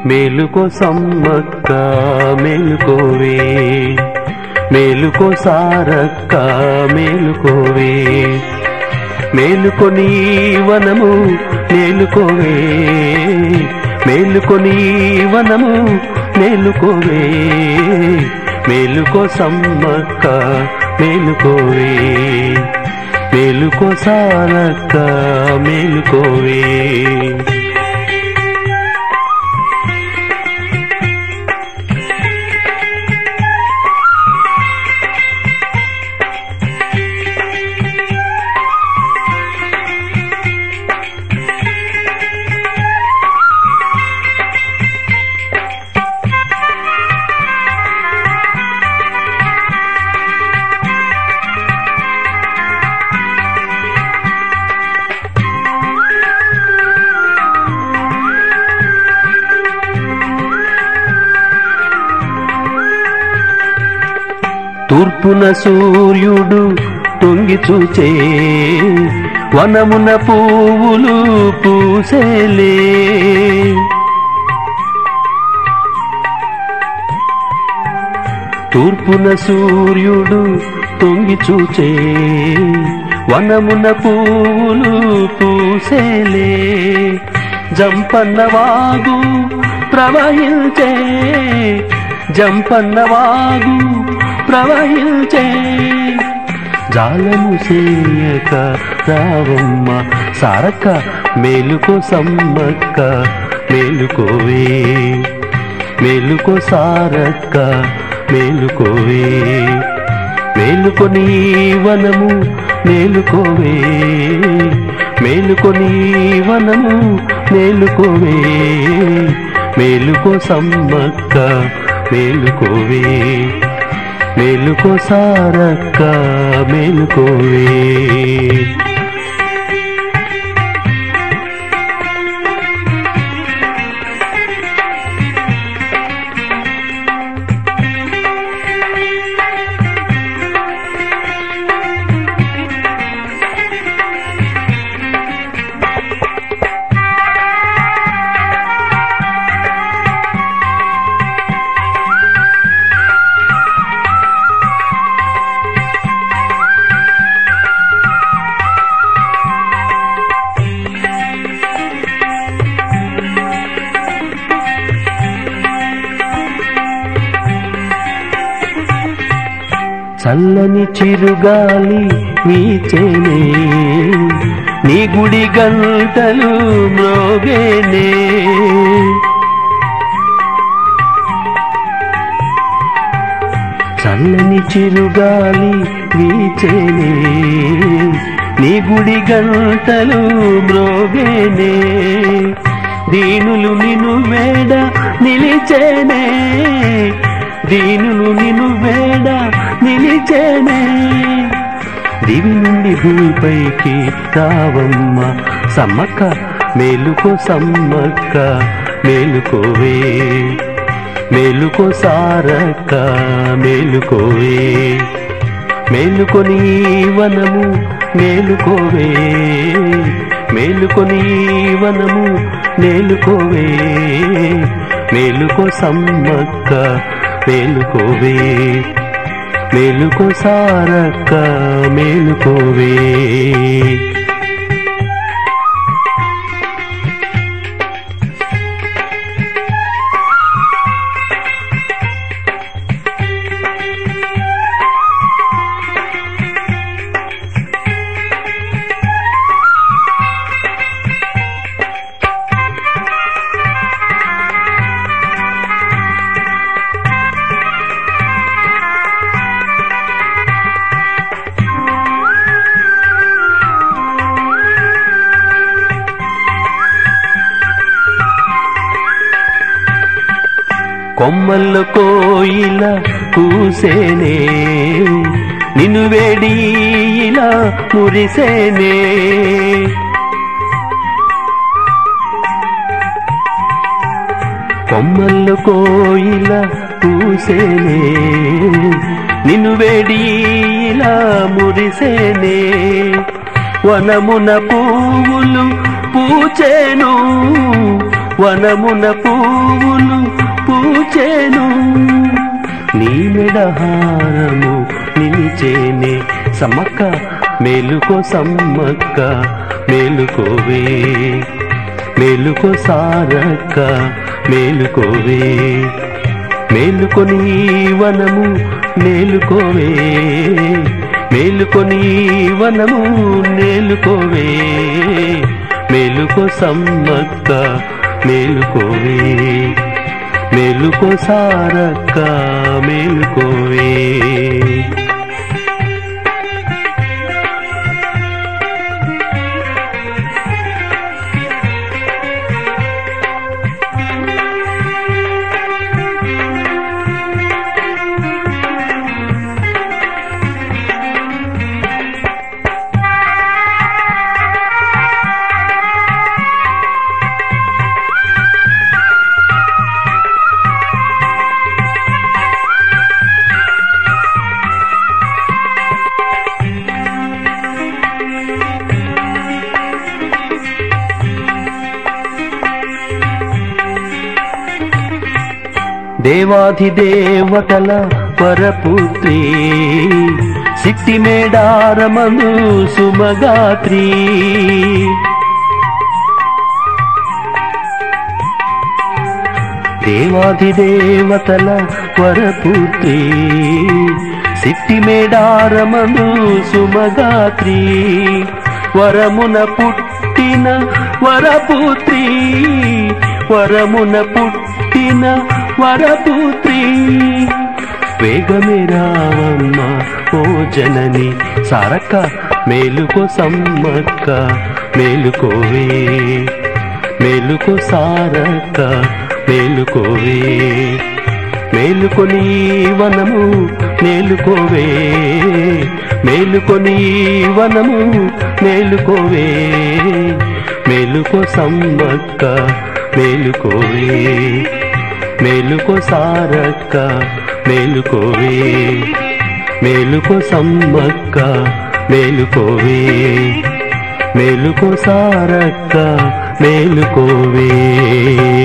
మేలుకో సమ్మక్క మేలుకోవే మేలుకో సారక్క మేలుకోవే మేలుకొని వనము మేలుకోవే మేలుకొని వనము మేలుకోవే మేలుకో సమ్మక్క మేలుకోవే మేలుకో సారక్క మేలుకోవే తూర్పున సూర్యుడు తొంగి చూచే వనమున పువ్వులు పూసేలే తూర్పున సూర్యుడు తొంగి చూచే వనమున పువ్వులు పూసేలే జంపన్నవాగు ప్రవహించే జంపన్నవాగు ప్రవహించే జాలము చేయక రావమ్మ సారక్క మేలుకో సమ్మక్క మేలుకోవే మేలుకో సారక్క మేలుకోవే మేలుకొని వనము మేలుకోవే మేలుకొని వనము మేలుకోవే మేలుకో సమ్మక్క మేలుకోవే మేలుకో సారక్క మేలుకోవే చల్లని చిరుగాలి వీచేనే నీ గుడి గంటలు మ్రోగేనే చల్లని చిరుగాలి వీచేనే నీ గుడి గంటలు మ్రోగేనే దీనులు నిన్ను వేడ నిలిచేనే దీనులు నిన్ను వేడ నిలిచేనే దివి నుండి భూమిపైకి రావమ్మ సమ్మక్క మేలుకో సమ్మక్క మేలుకోవే మేలుకో సారక్క మేలుకోవే మేలుకొని వనము మేలుకోవే మేలుకొని వనము మేలుకోవే మేలుకో సమ్మక్క మేలుకోవే మేలుకో సారక్క మేలుకోవే కొమ్మల్లో కోయిల కూసేనే నిన్ను వేడి ఇలా మురిసేనే కొమ్మల్లో కోయిల కూసేనే నిన్ను వేడి ఇలా మురిసేనే వనమున పువ్వులు పూచేను వనమున పువ్వులు పూచేను నీ మెడహారము నిలిచేనే సమ్మక్క మేలుకో సమ్మక్క మేలుకోవే మేలుకో సారక్క మేలుకోవే మేలుకొని ఈ వనము నేలుకోవే మేలుకొని ఈ వనము నేలుకోవే మేలుకో సమ్మక్క మేలుకోవే మేలుకో సారక్క మేలుకోవే దేవాధిదేవతల పరపుత్రి సిట్టి మేడారమను సుమగాత్రి దేవాధిదేవతల వరపుత్రి సిట్టి మేడారమను సుమగాత్రి వరమున పుట్టిన వరపుత్రి వరమున పుట్టిన వరపుత్రి వేగమే రావమ్మ ఓ జనని సారక్క మేలుకో సమ్మక్క మేలుకోవే మేలుకో సారక్క మేలుకోవే మేలుకొని ఈ వనము మేలుకోవే మేలుకొని ఈ వనము మేలుకోవే మేలుకో సమ్మక్క మేలుకోవే మేలుకో సారక్క మేలుకోవే మేలుకో సమ్మక్క మేలుకోవే మేలుకో సారక్క మేలుకోవే